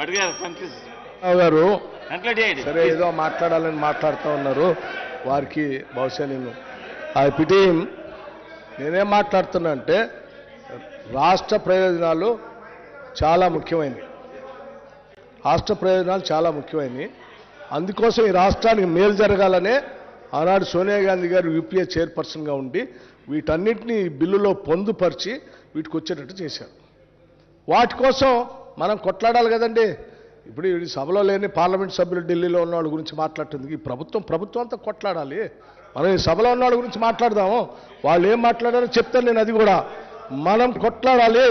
భట్ గారు కంక్లూడ్ రావు గారు కంక్లూడ్ చేయండి సరే ఏదో మాట్లాడాలని మాట్లాడుతూ ఉన్నారు వారికి బహుశా నేను ఆ పిటీం నేనేం మాట్లాడుతున్నా అంటే రాష్ట్ర ప్రయోజనాలు చాలా ముఖ్యమైనవి రాష్ట్ర ప్రయోజనాలు చాలా ముఖ్యమైనవి అందుకోసం ఈ రాష్ట్రానికి మేలు జరగాలనే ఆనాడు సోనియా గాంధీ గారు యూపీఏ చైర్పర్సన్గా ఉండి వీటన్నిటిని ఈ బిల్లులో పొందుపరిచి వీటికి వచ్చేటట్టు చేశారు వాటి కోసం మనం కొట్లాడాలి కదండి ఇప్పుడు ఈ సభలో లేని పార్లమెంట్ సభ్యులు ఢిల్లీలో ఉన్న వాళ్ళ గురించి మాట్లాడుతుంది ఈ ప్రభుత్వం ప్రభుత్వం అంతా కొట్లాడాలి మనం ఈ సభలో ఉన్న వాళ్ళ గురించి మాట్లాడదాము వాళ్ళు ఏం మాట్లాడారో చెప్తాను నేను అది కూడా మనం కొట్లాడాలి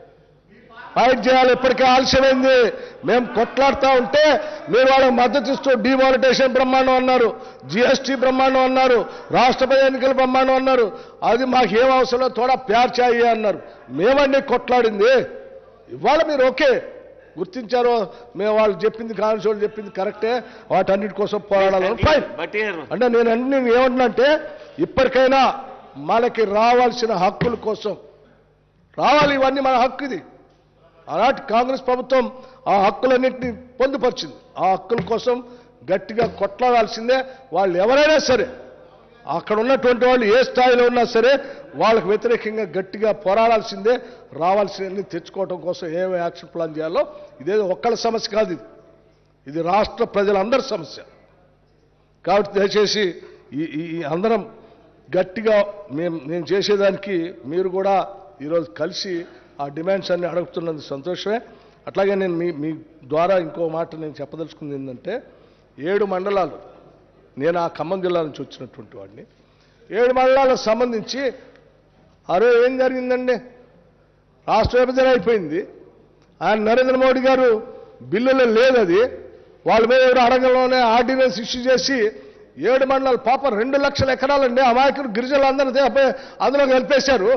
ఫైట్ చేయాలి ఇప్పటికే ఆలస్యమైంది మేము కొట్లాడుతూ ఉంటే మీరు వాళ్ళకి మద్దతు ఇస్తూ డిమానిటేషన్ బ్రహ్మాండం అన్నారు జిఎస్టీ బ్రహ్మాండం అన్నారు రాష్ట్రపతి ఎన్నికల బ్రహ్మాండం అన్నారు అది మాకు ఏం అవసరం తోడా ప్యార్ చాయి అన్నారు మేమండి కొట్లాడింది ఇవాళ మీరు ఓకే గుర్తించారో మేము వాళ్ళు చెప్పింది కాంగ్రెస్ వాళ్ళు చెప్పింది కరెక్టే వాటన్నిటి కోసం పోరాడాలని ఫైన్ భట్ గారు అంటే నేను అన్ని నేను ఏమంటున్నానంటే ఇప్పటికైనా మనకి రావాల్సిన హక్కుల కోసం రావాలి ఇవన్నీ మన హక్కు ఇది ఆనాటి కాంగ్రెస్ ప్రభుత్వం ఆ హక్కులన్నింటినీ పొందుపరిచింది ఆ హక్కుల కోసం గట్టిగా కొట్లాడాల్సిందే వాళ్ళు ఎవరైనా సరే అక్కడ ఉన్నటువంటి వాళ్ళు ఏ స్థాయిలో ఉన్నా సరే వాళ్ళకు వ్యతిరేకంగా గట్టిగా పోరాడాల్సిందే రావాల్సినవన్నీ తెచ్చుకోవడం కోసం ఏమి యాక్షన్ ప్లాన్ చేయాలో ఇదేదో ఒక్కళ్ళ సమస్య కాదు ఇది ఇది రాష్ట్ర ప్రజలందరి సమస్య కాబట్టి దయచేసి ఈ ఈ- ఈ అందరం గట్టిగా మేము నేను చేసేదానికి మీరు కూడా ఈరోజు కలిసి ఆ డిమాండ్స్ అన్ని అడుగుతున్నది సంతోషమే అట్లాగే నేను మీ మీ ద్వారా ఇంకో మాట నేను చెప్పదలుచుకుంది ఏంటంటే ఏడు మండలాలు నేను ఆ ఖమ్మం జిల్లా నుంచి వచ్చినటువంటి వాడిని ఏడు మండలాలకు సంబంధించి అరే ఏం జరిగిందండి రాష్ట్ర విభజన అయిపోయింది ఆయన నరేంద్ర మోడీ గారు బిల్లులో లేదు అది వాళ్ళ మీద ఎవరు అడగంలోనే ఆర్డినెన్స్ ఇష్యూ చేసి ఏడు మండలాలు పాప రెండు లక్షల ఎకరాలండి అమాయకులు గిరిజనులు అందరూ దే- అందులో కలిపేశారు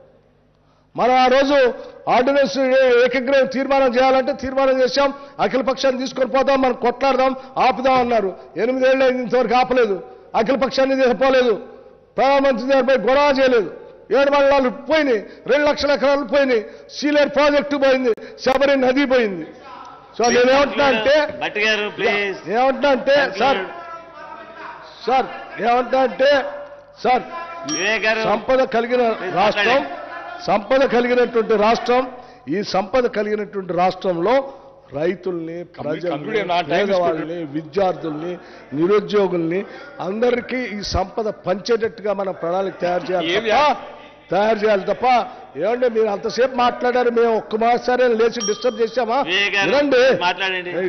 మనం ఆ రోజు ఆర్డినెన్స్ ఏ- ఏకగ్రహం తీర్మానం చేయాలంటే తీర్మానం చేశాం అఖిల పక్షాన్ని తీసుకొని పోదాం మనం కొట్లాడదాం ఆపుదాం అన్నారు ఎనిమిదేళ్ళు అయింది ఇంతవరకు ఆపలేదు అఖిల పక్షాన్ని తీసుకుపోలేదు ప్రధానమంత్రి గారిపై గొడవ చేయలేదు ఏడు మండలాలు పోయినాయి రెండు లక్షల ఎకరాలు పోయినాయి సీలేర్ ప్రాజెక్టు పోయింది శబరి నది పోయింది సో నేనేమంటున్నా అంటే భట్ గారు ప్లీజ్ ఏమంటున్నా అంటే సార్ సార్ ఏమంటున్నా అంటే సార్ వివేక్ గారు సంపద కలిగిన Please రాష్ట్రం మాట్లాడండి. సంపద కలిగినటువంటి రాష్ట్రం ఈ సంపద కలిగినటువంటి రాష్ట్రంలో రైతుల్ని ప్రజల్ని conclude your not time is పేదవాళ్ళని విద్యార్థుల్ని నిరుద్యోగుల్ని అందరికీ ఈ సంపద పంచేటట్టుగా మనం ప్రణాళిక తయారు చేయాలి ఏమి తప్ప తయారు చేయాలి తప్ప ఏమంటే మీరు అంతసేపు మాట్లాడారు మేము ఒక్క మాసారే లేచి డిస్టర్బ్ చేశామా వివేక్ గారు వినండి మాట్లాడండి